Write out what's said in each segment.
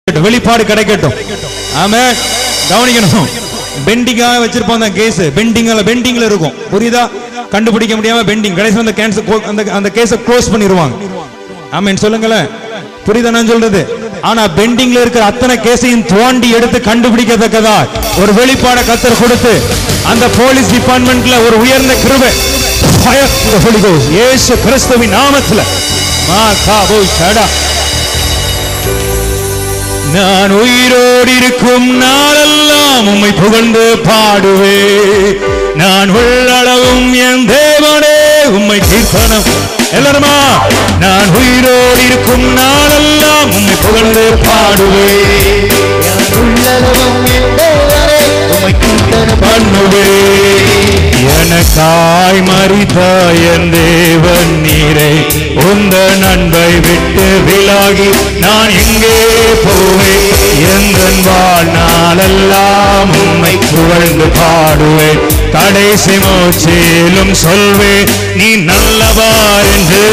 கிடைக்கட்டும், வெளிப்பாடு கிடைக்கட்டும் ஆமே கவனிக்கணும் பெண்டிங்கா வச்சிருப்போம் அந்த கேஸ் பெண்டிங்ல பெண்டிங்ல இருக்கும் புரியுதா கண்டுபிடிக்க முடியாம பெண்டிங் கடைசி அந்த கேன்சர் அந்த அந்த கேஸை க்ளோஸ் பண்ணிடுவாங்க ஆமேன் சொல்லுங்களேன் புரியுதா நான் சொல்றது ஆனா பெண்டிங்ல இருக்கிற அத்தனை கேஸையும் தோண்டி எடுத்து கண்டுபிடிக்கத்தக்கதா ஒரு வெளிப்பாட கத்தர் கொடுத்து அந்த போலீஸ் டிபார்ட்மெண்ட்ல ஒரு உயர்ந்த கிருபை Fire of the Holy Ghost. இயேசு கிறிஸ்துவின் நாமத்துல மா காபோ ஷடா நான் உயிரோடு இருக்கும் நாளெல்லாம் உம்மை புகழ்ந்து பாடுவே நான் உள்ளளவும் என் தேவனே உம்மை கீர்த்தனம் எல்லாருமா நான் உயிரோடு இருக்கும் நாளெல்லாம் உம்மை புகழ்ந்து பாடுவே உள்ளளவும் என் தேவனே, உம்மை கீர்த்தனம் பண்ணுவே எனக்காய் மறித்த என் தேவன் நீரை உந்த நண்பை விட்டு விலகி நான் எங்கே போவேன் எந்த வாழ்நாளெல்லாம் உம்மை புகழ்ந்து பாடுவேன் கடைசி மூச்சிலும் சொல்வேன் நீ நல்லவார் என்று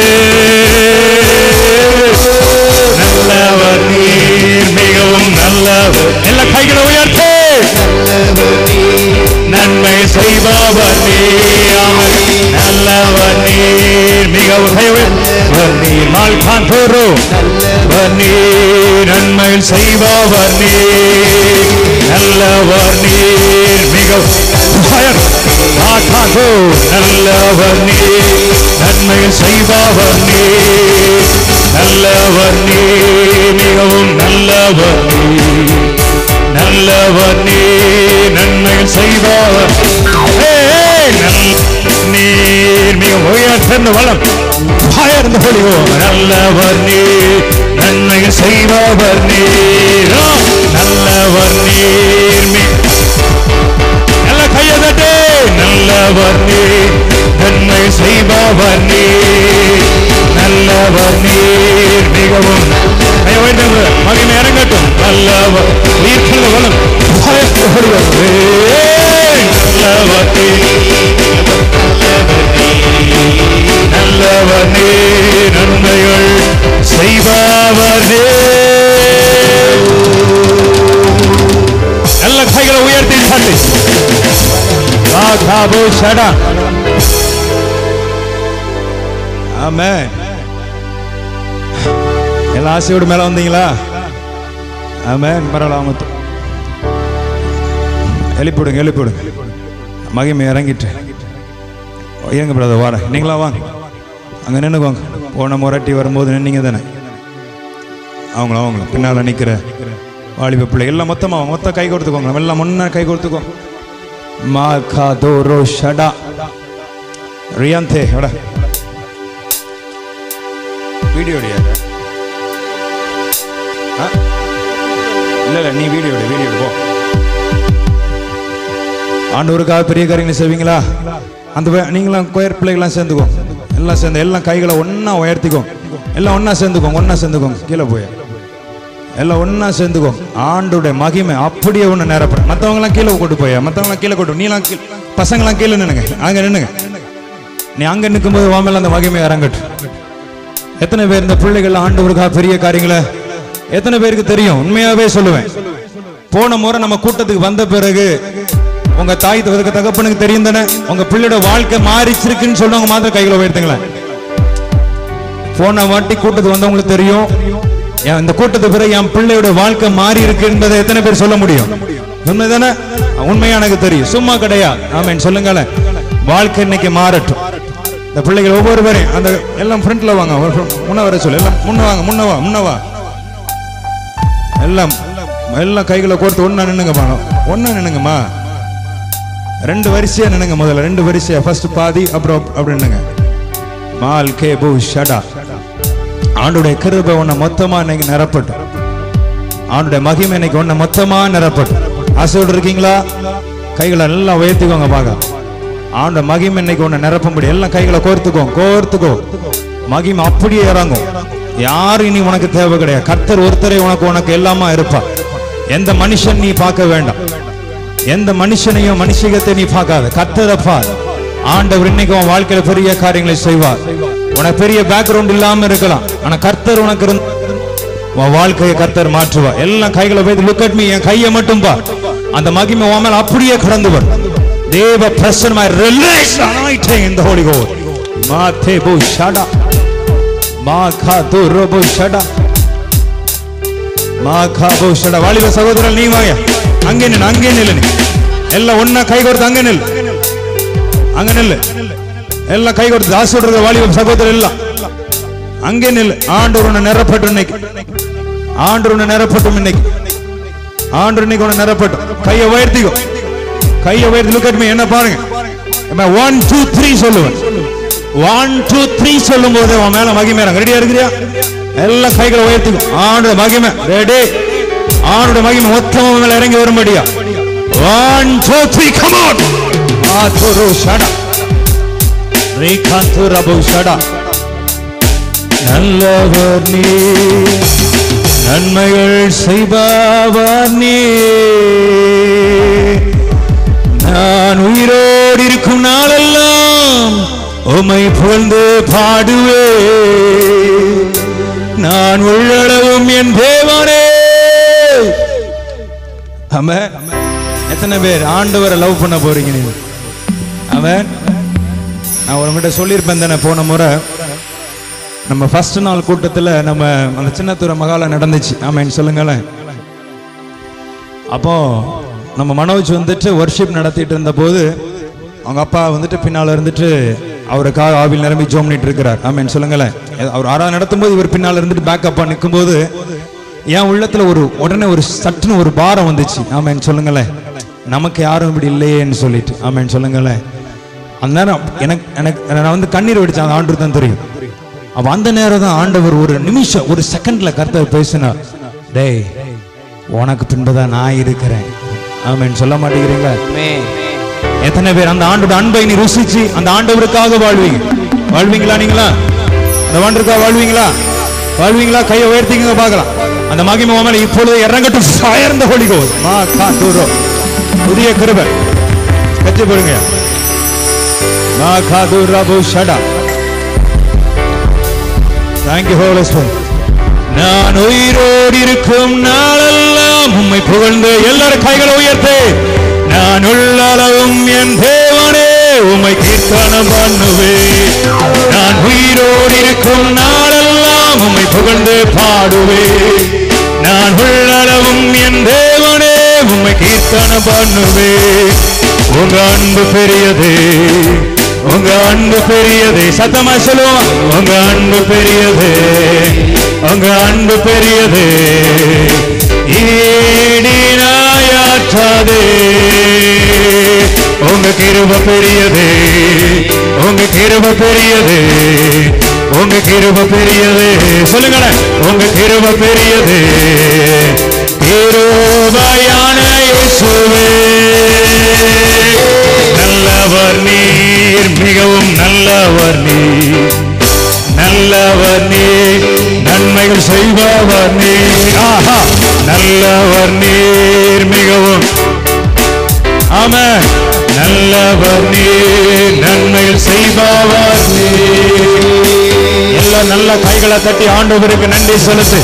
நல்லவர் நீர் மிகவும் நல்லவர் எல்லா கைகளை உயர்த்து நல்லவர் நீர். நன்மை செய்பவர் நீர் நல்லவர் நீர் மிகவும் செய்பவர் நீர் மால்கான் போரோ நல்லவர் நீர் நன்மை செய்பவர் நீர் நல்லவர் நீர் மிகவும் மால்கான் நல்லவர் நீர் நன்மை செய்பவர் நீர் நல்லவர் நீர் மிகவும் நல்லவர் நீர் நல்லவர் நீ நன்மை செய்பவர் ஏய், நல்- நீர் மிக உயர்ந்த வளம் உயர்ந்த பொழிவோ நல்லவர் நீ நன்மை செய்பவர் நீர் ஆ, நல்லவர் நீர் மி நல்ல கையை தட்டு நல்லவர் நீ நன்மை செய்பவர் நீ நல்லவர் நீர் மிகவும் கையை உயர்த்துங்க. மகிமை இறங்கட்டும் நல்லவர் நீர் சொல்ல வளம் பயப்படுவர் நல்லவர் நீர் நல்லவர் நீர் நன்மைகள் செய்பவர் நீர் நல்ல கைகளை உயர்த்தி தள்ளி காபோ ஷடா ஆமே எல்லா ஆசையோடு மேல வந்தீங்களா ஆமே பரவாயில்ல எழுப்பிடுங்க எழுப்பிடுங்க மகிமை இறங்கிட்டு இருங்க பிரதர் வாரேன் நீங்களா வாங்க அங்க நின்னுக்கோங்க போன முரட்டி வரும்போது நின்னீங்க தானே அவங்கள அவங்கள பின்னால நிக்கிற வாலிப பிள்ளை எல்லாம் மொத்தமா வாங்க. மொத்த கை கொடுத்துக்கோங்க நம்ம எல்லாம் முன்ன கை கொடுத்துக்கோங்க மா கா தோ ரோ ஷடா ரியாந்தே எடா வீடியோ இல்ல இல்ல நீ வீடியோ வீடியோ போ ஆண்டவருக்காக பெரிய காரியங்களை செய்வீங்களா அந்த வே- நீங்களாம் கோயர் பிள்ளைகளாம் சேர்ந்துக்கோ எல்லாம் சேர்ந்து எல்லாம் கைகளை ஒண்ணா உயர்த்திக்கோ எல்லாம் ஒண்ணா சேர்ந்துக்கோங்க ஒண்ணா சேர்ந்துக்கோங்க கீழே போய் எல்லாம் ஒண்ணா சேர்ந்துக்கோங்க ஆண்டுடைய மகிமை அப்படியே ஒண்ணு நேரப்படும் மத்தவங்க எல்லாம் கீழே கொண்டு போய் மத்தவங்க எல்லாம் கீழே கொண்டு நீலாம் கீழே பசங்களாம் கீழே நின்னுங்க அங்க நின்னுங்க நீ அங்க நிற்கும்போது வாமல அந்த மகிமை இறங்கட்டும் எத்தனை பேர் இந்த பிள்ளைகள் ஆண்டவருக்காக பெரிய காரியங்களை எத்தனை பேருக்கு தெரியும் உண்மையாவே சொல்லுவேன் போன முறை நம்ம கூட்டத்துக்கு வந்த பிறகு உங்க தாய் தகவலுக்கு தகப்பனுக்கு தெரியும் தானே உங்க பிள்ளையோட வாழ்க்கை மாறிச்சிருக்குன்னு சொல்றவங்க மாத்திரம் கைகளை உயர்த்துங்களேன் போன வாட்டி கூட்டத்துக்கு வந்தவங்களுக்கு தெரியும் என் இந்த கூட்டத்துக்கு பிறகு என் பிள்ளையோட வாழ்க்கை மாறி இருக்கு என்பதை எத்தனை பேர் சொல்ல முடியும் உண்மைதானே உண்மையா எனக்கு தெரியும் சும்மா கிடையாது ஆமேன் சொல்லுங்களேன் வாழ்க்கை இன்னைக்கு மாறட்டும் இந்த பிள்ளைகள் ஒவ்வொரு பேரையும் அந்த எல்லாம் ஃப்ரண்ட்ல வாங்க ஒரு front- முன்ன வர சொல்லு எல்லாம் முன்ன வாங்க முன்ன வா முன்ன வா எல்லாம் எல்லாம் கைகளை கோர்த்து ஒண்ணா நின்னுங்க பாங்க ஒண்ணா நின்னுங்கம்மா ரெண்டு வரிசையா நின்னுங்க முதல்ல ரெண்டு வரிசையா ஃபர்ஸ்ட் பாதி அப்புறம் அப்படி நின்னுங்க மால் கே பூ ஷடா ஆண்டுடைய கிருபை உன்னை மொத்தமா இன்னைக்கு நிரப்பட்டும் ஆண்டுடைய மகிமை இன்னைக்கு உன்னை மொத்தமா நிரப்பட்டும் ஆசையோடு இருக்கீங்களா கைகளை எல்லாம் உயர்த்திக்கோங்க பாக்க ஆண்ட மகிமை இன்னைக்கு உன்னை நிரப்ப முடியும் எல்லாம் கைகளை கோர்த்துக்கோ கோர்த்துக்கோ மகிமை அப்படியே இறங்கும் யாரும் இனி உனக்கு தேவை கிடையாது கர்த்தர் ஒருத்தரை உனக்கு உனக்கு எல்லாமா இருப்பா எந்த மனுஷன் நீ பார்க்க வேண்டாம் எந்த மனுஷனையும் மனுஷிகத்தை நீ பார்க்காத கர்த்தரை பார் ஆண்டவர் இன்னைக்கு உன் வாழ்க்கையில பெரிய காரியங்களை செய்வார் உனக்கு பெரிய பேக்ரவுண்ட் இல்லாம இருக்கலாம் ஆனா கர்த்தர் உனக்கு இருந்து உன் வாழ்க்கையை கர்த்தர் மாற்றுவா எல்லாம் கைகளை வைத்து லுக் அட் மீ என் கையை மட்டும் பா அந்த மகிமை உன் மேல அப்படியே கடந்து வரும் தேவ பிரசன்னமாய் release anointing in the Holy Ghost மாதே பு ஷடா மா கா து ரோபு ஷடா மா கா பு ஷடா வாலிப சகோதரன் நீ வாங்க அங்கே நின்னு அங்கே நில்லு நீ எல்லாம் ஒண்ணா கை கொடுத்து அங்கே நில்லு அங்க நில்லு எல்லாம் கை கொடுத்து தாசி விடுறது வாலிப சகோதரர் எல்லாம் அங்கே நில்லு ஆண்டவர் உன்னை நிரப்பட்டும் இன்னைக்கு ஆண்டவர் உன்னை நிரப்பட்டும் இன்னைக்கு ஆண்டவர் இன்னைக்கு உன்னை நிரப்பட்டும் கையை உயர்த்திக்கோ கையை உயர்த்தி லுக் அட் மீ என்ன பாருங்க ஒன் டூ த்ரீ சொல்லுவேன் ஒன் டூ த்ரீ சொல்லும் போது உன் மேல மகிமை ரெடியா இருக்கிறியா எல்லாம் கைகளை உயர்த்திக்கும் ஆண்டோட மகிமை ரெடி ஆண்டோட மகிமை மொத்தம் உன் மேல இறங்கி வரும்படியா one two three come out ஆத்துரு ஷடா ரீகாந்து ரபு ஷடா நல்லவர் நீ நன்மைகள் செய்பவர் நீ நான் உயிரோடு இருக்கும் நாளெல்லாம் உமை புகழ்ந்து பாடுவே நான் உள்ளளவும் என் தேவனே ஆமென் எத்தனை பேர் ஆண்டவரை லவ் பண்ண போறீங்க நீங்க அவன் நான் உங்ககிட்ட சொல்லியிருப்பேன் தானே போன முறை நம்ம ஃபர்ஸ்ட் நாள் கூட்டத்தில் நம்ம அந்த சின்னத்துறை மகால நடந்துச்சு ஆமாம் சொல்லுங்களேன் அப்போ நம்ம மனோஜ் வந்துட்டு ஒர்ஷிப் நடத்திட்டு இருந்த போது அவங்க அப்பா வந்துட்டு பின்னால இருந்துட்டு அவருக்காக ஆவில் நிரம்பி ஜோம் பண்ணிட்டு இருக்கிறார் ஆமேன் சொல்லுங்களேன் அவர் ஆறாவது நடத்தும்போது இவர் பின்னால இருந்துட்டு பேக்கப்பா நிற்கும்போது என் உள்ளத்துல ஒரு உடனே ஒரு சட்டுன்னு ஒரு பாரம் வந்துச்சு ஆமேன் சொல்லுங்களேன் நமக்கு யாரும் இப்படி இல்லையேன்னு சொல்லிட்டு ஆமேன் சொல்லுங்களேன் அந்த நேரம் எனக்கு எனக்கு நான் வந்து கண்ணீர் வெடிச்சேன் அந்த ஆண்டு தான் தெரியும் அப்ப அந்த நேரம் தான் ஆண்டவர் ஒரு நிமிஷம் ஒரு செகண்ட்ல கர்த்தர் பேசினார் டேய் உனக்கு பின்புதான் நான் இருக்கிறேன் ஆமென் சொல்ல மாட்டேங்கிறீங்களா எத்தனை பேர் அந்த ஆண்டோட அன்பை நீ ருசிச்சு அந்த ஆண்டவருக்காக வாழ்வீங்க வாழ்வீங்களா நீங்களா அந்த ஆண்டருக்காக வாழ்வீங்களா வாழ்வீங்களா கையை உயர்த்திங்க பார்க்கலாம் அந்த மகிமை உன் மேல இப்பொழுது இறங்கட்டும் சாயர்ந்த ஹோலிகோ மா கா தூரோ புதிய கிருபை கட்சி போடுங்க மா கா தூரா பூ ஷடா தேங்க்யூ ஹோலி ஸ்பிரிட் நான் உயிரோடு இருக்கும் நாளெல்லாம் உம்மை புகழ்ந்து எல்லாரும் கைகளை உயர்த்து நான் உள்ளளவும் என் தேவனே உம்மை கீர்த்தனம் பண்ணுவே நான் உயிரோடு இருக்கும் நாளெல்லாம் உம்மை புகழ்ந்து பாடுவே நான் உள்ளளவும் என் தேவனே உம்மை கீர்த்தனம் பண்ணுவே உங்க அன்பு பெரியதே உங்க அன்பு பெரியதே சத்தமா சொல்லுவோம் உங்க அன்பு பெரியதே உங்க அன்பு பெரியதே ஈடினாயாற்றாதே உங்க கிருப பெரியதே உங்க கிருப பெரியதே உங்க கிருப பெரியதே சொல்லுங்களேன் உங்க கிருப பெரியதே கிருபையான இயேசுவே நல்லவர் நீர் மிகவும் நல்லவர் நீர் நல்லவர் நீர் நன்மைகள் செய்பவர் நீர் ஆஹா நல்லவர் நீர் மிகவும் ஆமா நல்லவர் நீர் நன்மைகள் செய்பவர் நீர் எல்லாம் நல்ல கைகளை தட்டி ஆண்டவருக்கு நன்றி செலுத்து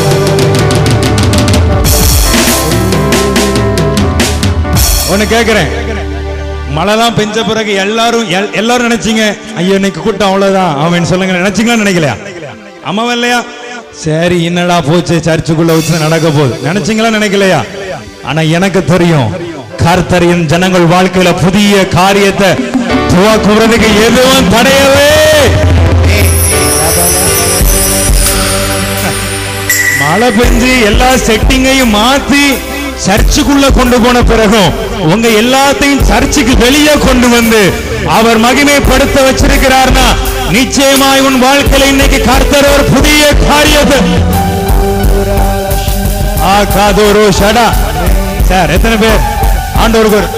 ஒன்னு கேக்குறேன் மழைலாம் பெஞ்ச பிறகு எல்லாரும் எல்- எல்லாரும் நினைச்சீங்க ஐயோ இன்னைக்கு கூட்டம் அவ்வளவுதான் அவன் சொல்லுங்க நினைச்சீங்களா நினைக்கலையா அம்மாவா இல்லையா சரி என்னடா போச்சு சர்ச்சுக்குள்ள வச்சு நடக்க போகுது நினைச்சீங்களா நினைக்கலையா ஆனா எனக்கு தெரியும் கர்த்தரின் ஜனங்கள் வாழ்க்கையில புதிய காரியத்தை துவக்குறதுக்கு எதுவும் தடையவே மழை பெஞ்சு எல்லா செட்டிங்கையும் மாத்தி சர்ச்சுக்குள்ள கொண்டு போன பிறகும் உங்க எல்லாத்தையும் சர்ச்சுக்கு வெளியே கொண்டு வந்து அவர் மகிமைப்படுத்த வச்சிருக்கிறார்னா நிச்சயமாய் உன் வாழ்க்கையில இன்னைக்கு கர்த்தர் ஒரு புதிய காரியத்தை ஆ காதோரோ ஷடா சார் எத்தனை பேர் ஆண்டவருக்கு ஒரு-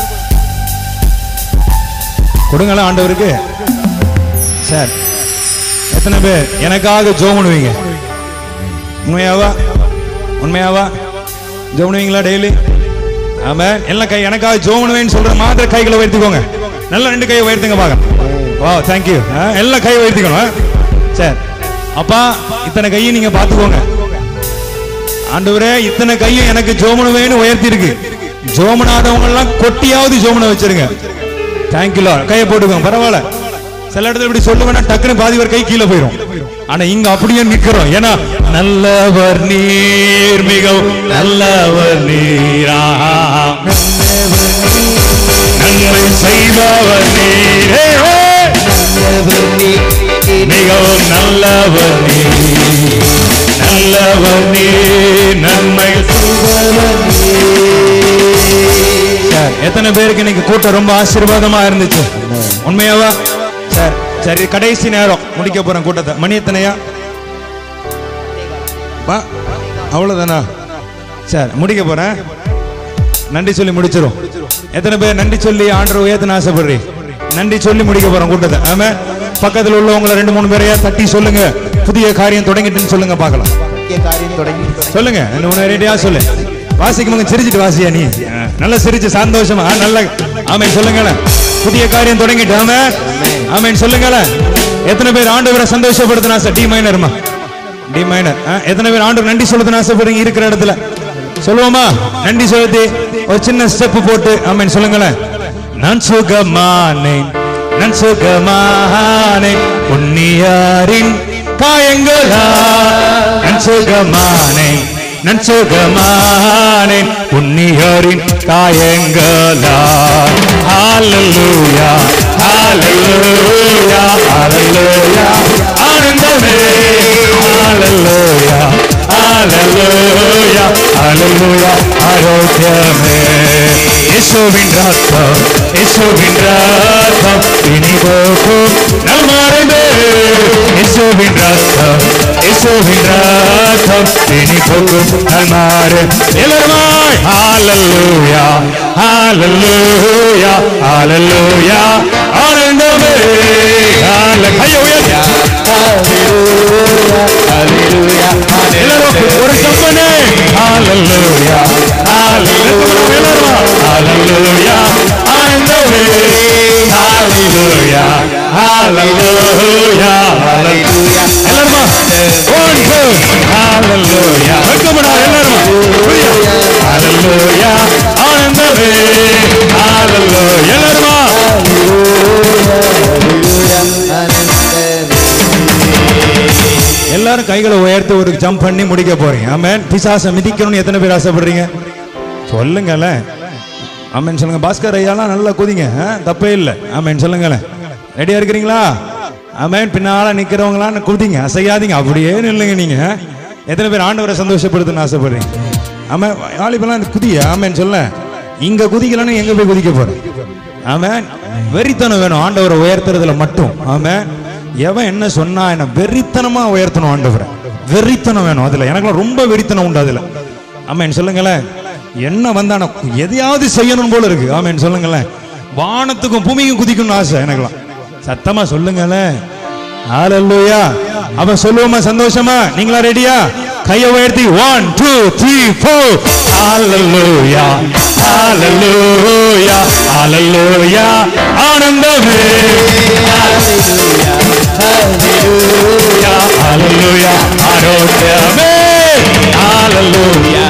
கொடுங்களா ஆண்டவருக்கு சார் எத்தனை பேர் எனக்காக ஜோம் பண்ணுவீங்க உண்மையாவா உண்மையாவா ஜோம் பண்ணுவீங்களா டெய்லி ஆமா எல்லாம் கை எனக்காக ஜோம் பண்ணுவேன்னு சொல்ற மாதிரி கைகளை உயர்த்திக்கோங்க நல்லா ரெண்டு கையை உயர்த்துங்க பாக்க வா தேங்க்யூ எல்லாம் கை உயர்த்திக்கணும் ஆ? சரி அப்பா இத்தனை கையை நீங்க பாத்துக்கோங்க ஆண்டவரே இத்தனை கையும் எனக்கு ஜோமன வேணும் உயர்த்தி இருக்கு ஜோமனாதவங்க எல்லாம் கொட்டியாவது ஜோமனை வச்சிருங்க தேங்க்யூலா கையை போட்டுக்கோங்க பரவாயில்ல சில இடத்துல இப்படி சொல்லுவேன்னா டக்குன்னு பாதி பேர் கை கீழே போயிடும் ஆனா இங்க அப்படியே நிக்கிறோம் ஏன்னா நல்லவர் நீர் மிகவும் நல்லவர் நீரா நன்மை செய்பவர் நீரே மிகவும் நல்லவர் நீர் நல்லவர் நீர் நன்மை சார் எத்தனை பேருக்கு இன்னைக்கு கூட்டம் ரொம்ப ஆசீர்வாதமா இருந்துச்சு உண்மையாவா சார் சரி கடைசி நேரம் முடிக்க போறேன் கூட்டத்தை மணி எத்தனையா வா அவ்வளவுதானா சார் முடிக்க போறேன் நன்றி சொல்லி முடிச்சிரும் எத்தனை பேர் நன்றி சொல்லி ஆண்டர் உயர்த்தன ஆசைப்படுறீங்க நன்றி சொல்லி முடிக்க போறோம் கூட்டத்தை ஆமா பக்கத்துல உள்ளவங்கள ரெண்டு மூணு பேரையா தட்டி சொல்லுங்க புதிய காரியம் தொடங்கிட்டுன்னு சொல்லுங்க பார்க்கலாம் காரியம் தொடங்கி சொல்லுங்க ரெண்டு மூணு ரெடியா சொல்லு வாசிக்கும் சிரிச்சிட்டு வாசியா நீ ஆ, நல்லா சிரிச்சு சந்தோஷமா ஆ, நல்ல ஆமேன் சொல்லுங்களேன் புதிய காரியம் தொடங்கிட்டு ஆமே ஆமேன் சொல்லுங்களேன் எத்தனை பேர் ஆண்டவரை சந்தோஷப்படுத்தினா சார் டி மைனர்மா டி மைனர் எத்தனை பேர் ஆண்டவர் நன்றி சொல்லுதுன்னு ஆசைப்படுறீங்க இருக்கிற இடத்துல சொல்லுவோமா நன்றி செலுத்தி ஒரு சின்ன ஸ்டெப் போட்டு ஆமேன் சொல்லுங்களேன் நான் சுகமானேன் நான் சுகமானேன் உன்னியாரின் காயங்களா நான் சுகமானேன் நான் சுகமானேன் உன்னியாரின் காயங்களா ஹalleluya ஹalleluya ஹalleluya ஆனந்தமே ஹalleluya ஹalleluya ஹalleluya ஆரோக்கியமே இயேசுவின் ரத்தம் இயேசுவின் ரத்தம் இனி போகும் நல்மறைவே இயேசுவின் ரத்தம் இயேசுவின் ரத்தம் இனி போகும் நல்மாறு எல்லாருமாய் ஹalleluya ஹalleluya ஹalleluya ஆனந்தமே ஹalleluya கையை உயர்த்தி எல்லாரும் ஒரு கம்பனே ஹalleluya ஹalleluya ஹalleluya ஆனந்தமே ஹalleluya ஹalleluya ஹalleluya எல்லாருமா ஒன் டூ ஹalleluya வெக்கமடா எல்லாருமா புரியா ஹalleluya ஆனந்தமே ஹalleluya எல்லாருமா எல்லாரும் கைகளை உயர்த்தி ஒரு ஜம்ப் பண்ணி முடிக்க போறீங்க ஆமென் பிசாசை மிதிக்கணும்னு எத்தனை பேர் ஆசைப்படுறீங்க சொல்லுங்களேன் ஆமென் சொல்லுங்க பாஸ்கர் ஐயாலாம் நல்லா குதிங்க ஆ, தப்பே இல்லை ஆமென் சொல்லுங்களேன் ரெடியா இருக்கிறீங்களா ஆமென் பின்னால நிக்கிறவங்களாம் குதிங்க அசையாதீங்க அப்படியே நில்லுங்க நீங்க ஆ? எத்தனை பேர் ஆண்டவரை சந்தோஷப்படுத்துன்னு ஆசைப்படுறீங்க ஆமாம் வாலிபெல்லாம் குதிய ஆமென் சொல்ல இங்க குதிக்கலன்னு எங்க போய் குதிக்க போறேன் ஆமென் வெறித்தனம் வேணும் ஆண்டவரை உயர்த்துறதுல மட்டும் ஆமென் எவன் என்ன சொன்னா என்ன வெறித்தனமா உயர்த்தணும் ஆண்டவரை வெறித்தனம் வேணும் அதுல எனக்குலாம் ரொம்ப வெறித்தனம் உண்டு அதுல ஆமென் சொல்லுங்களேன் என்ன வந்தான எதையாவது செய்யணும் போல இருக்கு ஆமென் சொல்லுங்களேன் வானத்துக்கும் பூமிக்கும் குதிக்கணும்னு ஆசை எனக்குலாம் சத்தமா சொல்லுங்களேன் ஹalleluya அப்ப சொல்லுவோமா சந்தோஷமா நீங்களா ரெடியா கையை உயர்த்தி ஒன் டூ த்ரீ ஃபோர் ஹalleluya ஹalleluya ஹalleluya ஆனந்தமே ஹalleluya ஹalleluya ஆரோக்கியமே ஹalleluya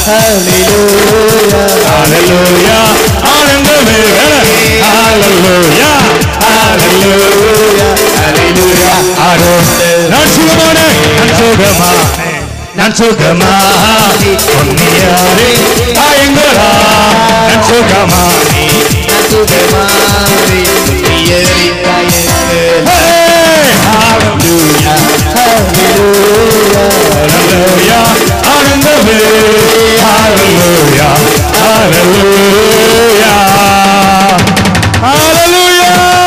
ஹalleluya ஆனந்தமே ஹalleluya ஹalleluya ஹalleluya ஆரோக்கியம் நான் சுகமானே நான் சுகமானே நான் சுகமானே பொன்னியாரே ஆயங்களா நான் சுகமானே ஹalleluya ஹalleluya ஆனந்தமே ஹalleluya ஹalleluya ஹalleluya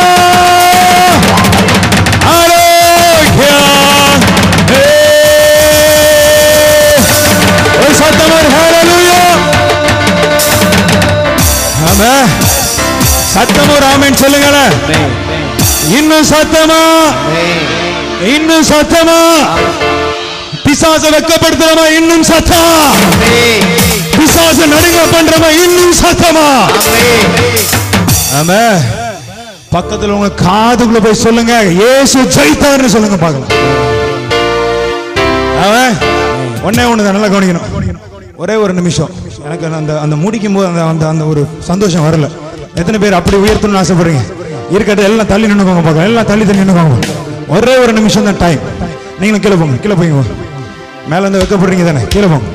ஆரோக்கியம் ஹே ஒரு சத்தமர் ஹalleluya ஆமா சத்தம் ஒரு ஆமென் சொல்லுங்களேன் இன்னும் சத்தமா இன்னும் சத்தமா பிசாச வெக்கப்படுத்துறமா இன்னும் சத்தம் பிசாச நடுங்க பண்றமா இன்னும் சத்தமா ஆமா பக்கத்துல உங்க காதுக்குள்ள போய் சொல்லுங்க இயேசு ஜெயித்தார்னு சொல்லுங்க பார்க்கலாம் அவன் ஒன்னே ஒன்று தான் நல்லா கவனிக்கணும் ஒரே ஒரு நிமிஷம் எனக்கு அந்த அந்த முடிக்கும் போது அந்த அந்த அந்த ஒரு சந்தோஷம் வரல எத்தனை பேர் அப்படி உயர்த்தணும்னு ஆசைப்படுறீங்க இருக்கிறது எல்லாம் தள்ளி நின்னுக்கோங்க பார்க்கலாம் எல்லாம் தள்ளி தள்ளி நின்னுக்கோங்க ஒரே ஒரு நிமிஷம் தான் டைம் நீங்களும் கீழே போங்க கீழே போய்ங்க மேலே வந்து வைக்கப்படுறீங்க தானே கீழே போங்க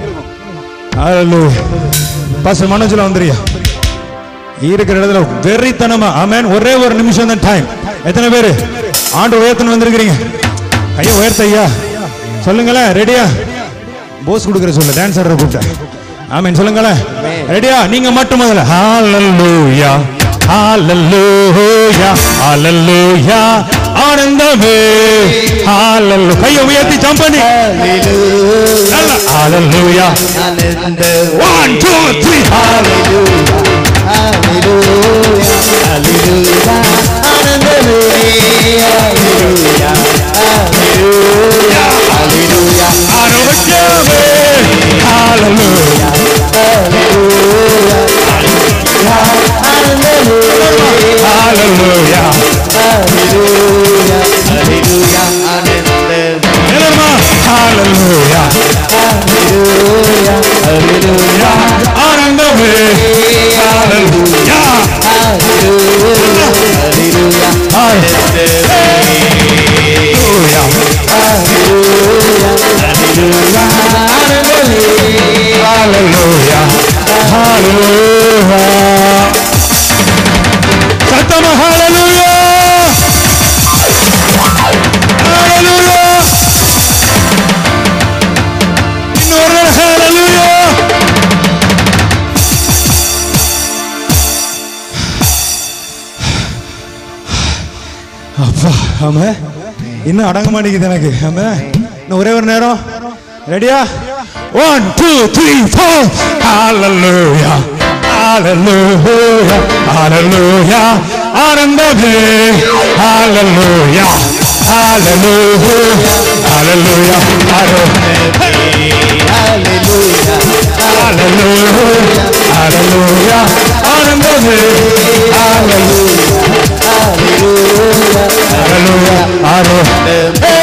பாச மனோஜில் வந்துறியா இருக்கிற இடத்துல வெறித்தனமா ஆமென் ஒரே ஒரு நிமிஷம் தான் டைம் எத்தனை பேர் ஆண்டு உயர்த்தணும் வந்திருக்கிறீங்க கையை உயர்த்த ஐயா சொல்லுங்களேன் ரெடியா போஸ் கொடுக்குற சொல்ல டான்ஸர் கூப்பிட்டேன் ஆமென் சொல்லுங்களேன் ரெடியா நீங்க மட்டும் முதல்ல ஹalleluya ஹalleluya ஹalleluya ஆனந்தமே ஹalleluya கையை உயர்த்தி ஜம்ப் பண்ணி நல்லா ஹalleluya ஆனந்தம் 1 2 3 ஆரோக்கியமே ஹalleluya ஹalleluya எல்லாருமா ஹalleluya ஆனந்தமே ஹalleluya ஹalleluya ஹalleluya ஹalleluya சத்தமா ஹalleluya ஹalleluya இன்னொரு ஹalleluya அப்பா ஆமா இன்னும் அடங்க மாட்டேங்குது எனக்கு ஆமா இன்னும் ஒரே ஒரு நேரம் ரெடியா ஒன் டூ த்ரீ ஃபோர் ஹalleluya ஹalleluya ஹalleluya ஆனந்தமே ஹalleluya ஹalleluya ஹalleluya ஹalleluya ஹalleluya ஆனந்தமே ஹalleluya ஹalleluya ஹalleluya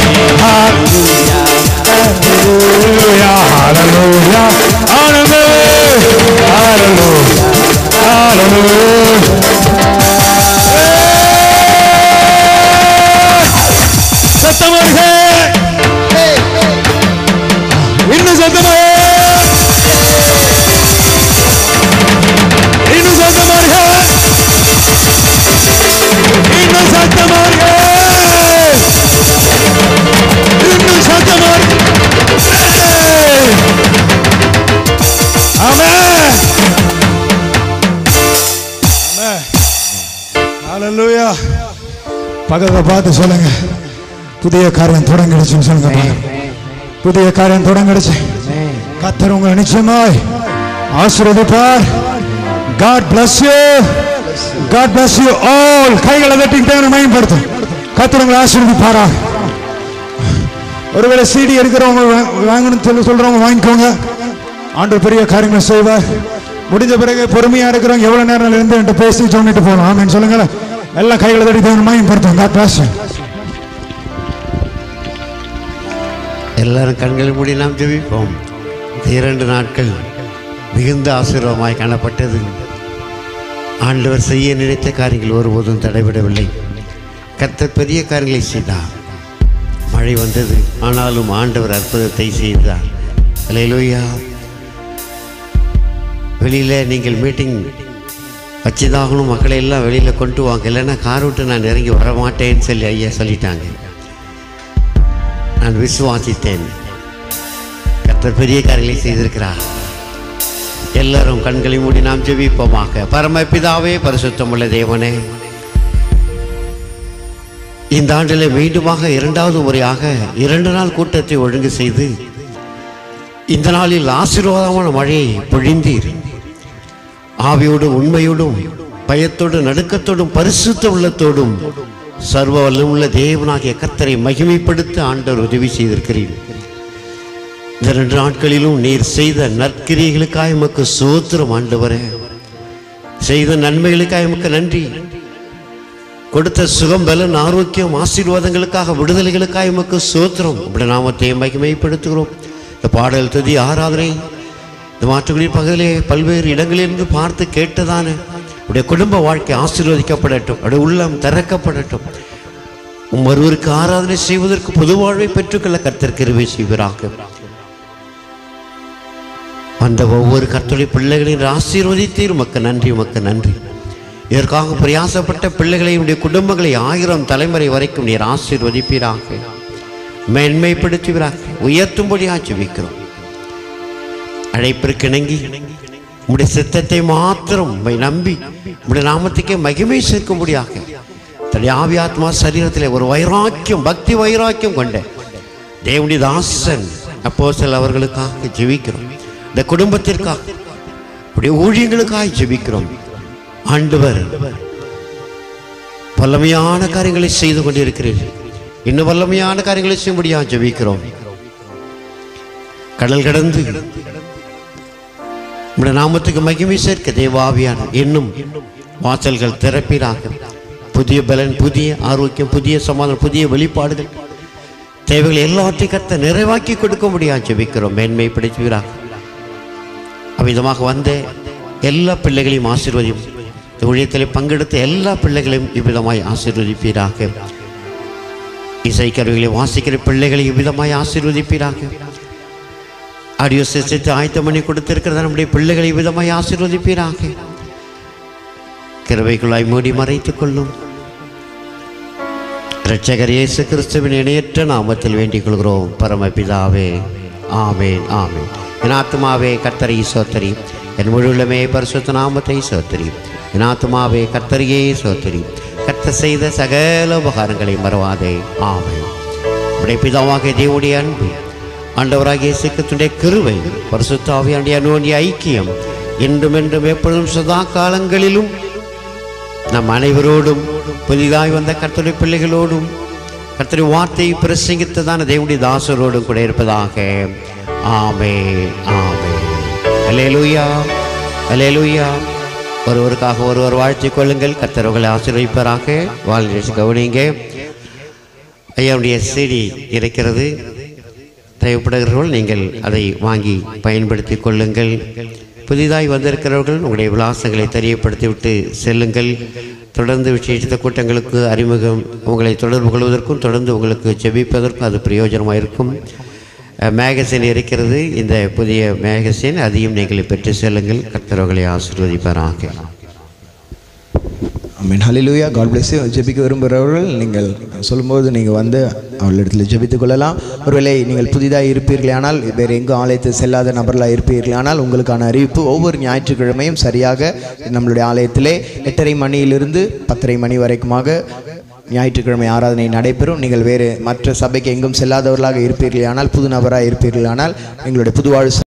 ஹalleluya ஹalleluya ஆனந்தமே ஹalleluya ஹalleluya சத்தமாக இன்னும் சத்தமாக இன்னும் சத்தமாக இன்னும் சத்தமாக இன்னும் சத்தமாக ஆமென் ஆமென் ஹalleluya பக்கத்துல பார்த்து சொல்லுங்க புதிய காரியம் தொடங்கிடுச்சுன்னு சொல்லுங்க பாருங்க. புதிய காரியம் தொடங்கிடுச்சு கத்தர் உங்களை நிச்சயமாய் ஆசீர்வதிப்பார் God bless you God bless you all கைகளை தட்டி தேவனை மயப்படுத்தும் கத்தர் உங்களை ஆசீர்வதிப்பாரா ஒருவேளை சிடி எடுக்கிறவங்க வா- வாங்கணும்னு சொல்லி சொல்றவங்க வாங்கிக்கோங்க ஆண்டவர் பெரிய காரியங்களை செய்வார் முடிஞ்ச பிறகு பொறுமையா இருக்கிறவங்க எவ்வளவு நேரம் இருந்து என்கிட்ட பேசி சொன்னிட்டு போகலாம் ஆமென் சொல்லுங்களேன் எல்லாம் கைகளை தட்டி தேவனை மயப்படுத்தும் God bless you எல்லாரும் கண்களை மூடி நாம் ஜெபிப்போம் இந்த இரண்டு நாட்கள் மிகுந்த ஆசீர்வாதமாய் காணப்பட்டது ஆண்டவர் செய்ய நினைத்த காரியங்கள் ஒருபோதும் தடைபடவில்லை கர்த்தர் பெரிய காரியங்களை செய்தார் மழை வந்தது ஆனாலும் ஆண்டவர் அற்புதத்தை செய்தார் அல்லேலூயா வெளியில் நீங்கள் மீட்டிங் வச்சுதாகணும் மக்களை எல்லாம் வெளியில் கொண்டு வாங்க இல்லைன்னா கார் விட்டு நான் இறங்கி வர மாட்டேன்னு சொல்லி ஐயா சொல்லிட்டாங்க நான் விசுவாசித்தேன் கர்த்தர் பெரிய காரியங்களை செய்திருக்கிறார் எல்லாரும் கண்களை மூடி நாம் ஜெபிப்போமாக பரமபிதாவே பரிசுத்தமுள்ள தேவனே இந்த ஆண்டிலே மீண்டுமாக இரண்டாவது முறையாக இரண்டு நாள் கூட்டத்தை ஒழுங்கு செய்து இந்த நாளில் ஆசீர்வாதமான மழையை பொழிந்தீர் ஆவியோடும் உண்மையோடும் பயத்தோடும் நடுக்கத்தோடும் பரிசுத்த உள்ளத்தோடும் சர்வ வல்லமுள்ள தேவனாகிய கர்த்தரை மகிமைப்படுத்த ஆண்டவர் உதவி செய்திருக்கிறீர் இந்த ரெண்டு நாட்களிலும் நீர் செய்த நற்கிரியைகளுக்காக எமக்கு சோத்திரம் ஆண்டவரே செய்த நன்மைகளுக்காக எமக்கு நன்றி கொடுத்த சுகம் பலன் ஆரோக்கியம் ஆசீர்வாதங்களுக்காக விடுதலைகளுக்காக எமக்கு சோத்திரம் இப்படி நாமத்தை மகிமைப்படுத்துகிறோம் இந்த பாடல் துதி ஆராதனை இந்த மாற்றுக்குடியின் பகுதியிலே பல்வேறு இடங்களிலிருந்து பார்த்து கேட்டதான உடைய குடும்ப வாழ்க்கை ஆசீர்வதிக்கப்படட்டும் உடைய உள்ளம் திறக்கப்படட்டும் உம் ஒருவருக்கு ஆராதனை செய்வதற்கு பொது வாழ்வை பெற்றுக்கொள்ள கர்த்தர் கிருபை செய்வராக அந்த ஒவ்வொரு கர்த்தருடைய பிள்ளைகளின் ஆசீர்வதித்தீர் உமக்கு நன்றி உமக்கு நன்றி இதற்காக பிரயாசப்பட்ட பிள்ளைகளை உடைய குடும்பங்களை ஆயிரம் தலைமுறை வரைக்கும் நீர் ஆசீர்வதிப்பீராக மேன்மைப்படுத்துவீராக உயர்த்தும்படியாக ஜெபிக்கிறோம் அழைப்பிற்கு இணங்கி உம்முடைய சித்தத்தை மாத்திரம் உம்மை நம்பி உம்முடைய நாமத்துக்கே மகிமை சேர்க்கும்படியாக தன்னுடைய ஆவியாத்மா சரீரத்தில் ஒரு வைராக்கியம் பக்தி வைராக்கியம் கொண்ட தேவனுடைய தாசன் அப்போ சில அவர்களுக்காக ஜெபிக்கிறோம் இந்த குடும்பத்திற்காக உடைய ஊழியங்களுக்காக ஜெபிக்கிறோம் ஆண்டவர் வல்லமையான காரியங்களை செய்து கொண்டிருக்கிறீர்கள் இன்னும் வல்லமையான காரியங்களை செய்யும்படியாக ஜெபிக்கிறோம் கடல் கடந்து உம்முடைய நாமத்துக்கு மகிமை சேர்க்க தேவாவியான இன்னும் வாசல்கள் திறப்பீராக புதிய பலன் புதிய ஆரோக்கியம் புதிய சமாதானம் புதிய வெளிப்பாடுகள் தேவைகளை எல்லாவற்றையும் கத்த நிறைவாக்கி கொடுக்க முடியாது ஜெபிக்கிறோம் மேன்மைப்படுத்துவீராக அவ்விதமாக வந்த எல்லா பிள்ளைகளையும் ஆசீர்வதியும் இந்த ஊழியத்தில் பங்கெடுத்த எல்லா பிள்ளைகளையும் இவ்விதமாய் ஆசீர்வதிப்பீராக இசைக்கருவிகளை வாசிக்கிற பிள்ளைகளை இவ்விதமாய் ஆசீர்வதிப்பீராக ஆடியோ சிஸ்டத்தை ஆயத்தம் பண்ணி கொடுத்திருக்கிறத நம்முடைய பிள்ளைகளை விதமாய் ஆசீர்வதிப்பீராக கிருபைக்குள்ளாய் மூடி மறைத்துக் கொள்ளும் இரட்சகர் இயேசு கிறிஸ்துவின் இணையற்ற நாமத்தில் வேண்டிக் கொள்கிறோம் பரமபிதாவே ஆமேன் ஆமேன் என் ஆத்துமாவே கர்த்தரை சோத்தரி என் முழுலமே பரிசுத்த நாமத்தை சோத்தரி என் ஆத்துமாவே கர்த்தரையே சோத்தரி கர்த்தர் செய்த சகல உபகாரங்களை மறவாதே ஆமேன் உடைய பிதாவாக தேவனுடைய அன்பு ஆண்டவராகிய இயேசுக்கிறிஸ்துவின் கிருபை பரிசுத்த ஆவியானுடைய அனுவனுடைய ஐக்கியம் என்றும் என்றும் எப்பொழுதும் சதா காலங்களிலும் நம் அனைவரோடும் புதிதாய் வந்த கர்த்தருடைய பிள்ளைகளோடும் கர்த்தருடைய வார்த்தையை பிரசங்கித்ததான தேவனுடைய தாசரோடும் கூட இருப்பதாக ஆமே ஆமே அலேலுயா அலேலுயா ஒருவருக்காக ஒருவர் வாழ்த்திக் கொள்ளுங்கள் கர்த்தர்களை ஆசீர்வதிப்பாராக வாழ்நிலை கவனிங்க ஐயாவுடைய செடி இருக்கிறது தேவைப்படுகிறவர்கள் நீங்கள் அதை வாங்கி பயன்படுத்தி கொள்ளுங்கள் புதிதாய் வந்திருக்கிறவர்கள் உங்களுடைய விலாசங்களை தெரியப்படுத்திவிட்டு செல்லுங்கள் தொடர்ந்து விசேஷித்த கூட்டங்களுக்கு அறிமுகம் உங்களை தொடர்பு கொள்வதற்கும் தொடர்ந்து உங்களுக்கு ஜெபிப்பதற்கும் அது பிரயோஜனமாக இருக்கும் மேகசின் இருக்கிறது இந்த புதிய மேகசின் அதையும் நீங்கள் பெற்று செல்லுங்கள் கர்த்தர்களை ஆசீர்வதிப்பாராக மீன் ஹலிலூயா காட் பிளஸ் ஜெபிக்க விரும்புகிறவர்கள் நீங்கள் சொல்லும்போது நீங்கள் வந்து அவளிடத்தில் ஜெபித்துக் கொள்ளலாம் ஒருவேளை நீங்கள் புதிதாக இருப்பீர்களானால் வேறு எங்கும் ஆலயத்தில் செல்லாத நபர்களாக இருப்பீர்களானால் உங்களுக்கான அறிவிப்பு ஒவ்வொரு ஞாயிற்றுக்கிழமையும் சரியாக நம்மளுடைய ஆலயத்திலே எட்டரை மணியிலிருந்து பத்தரை மணி வரைக்குமாக ஞாயிற்றுக்கிழமை ஆராதனை நடைபெறும் நீங்கள் வேறு மற்ற சபைக்கு எங்கும் செல்லாதவர்களாக இருப்பீர்களானால் புது நபராக இருப்பீர்களானால் எங்களுடைய புதுவாழ்வு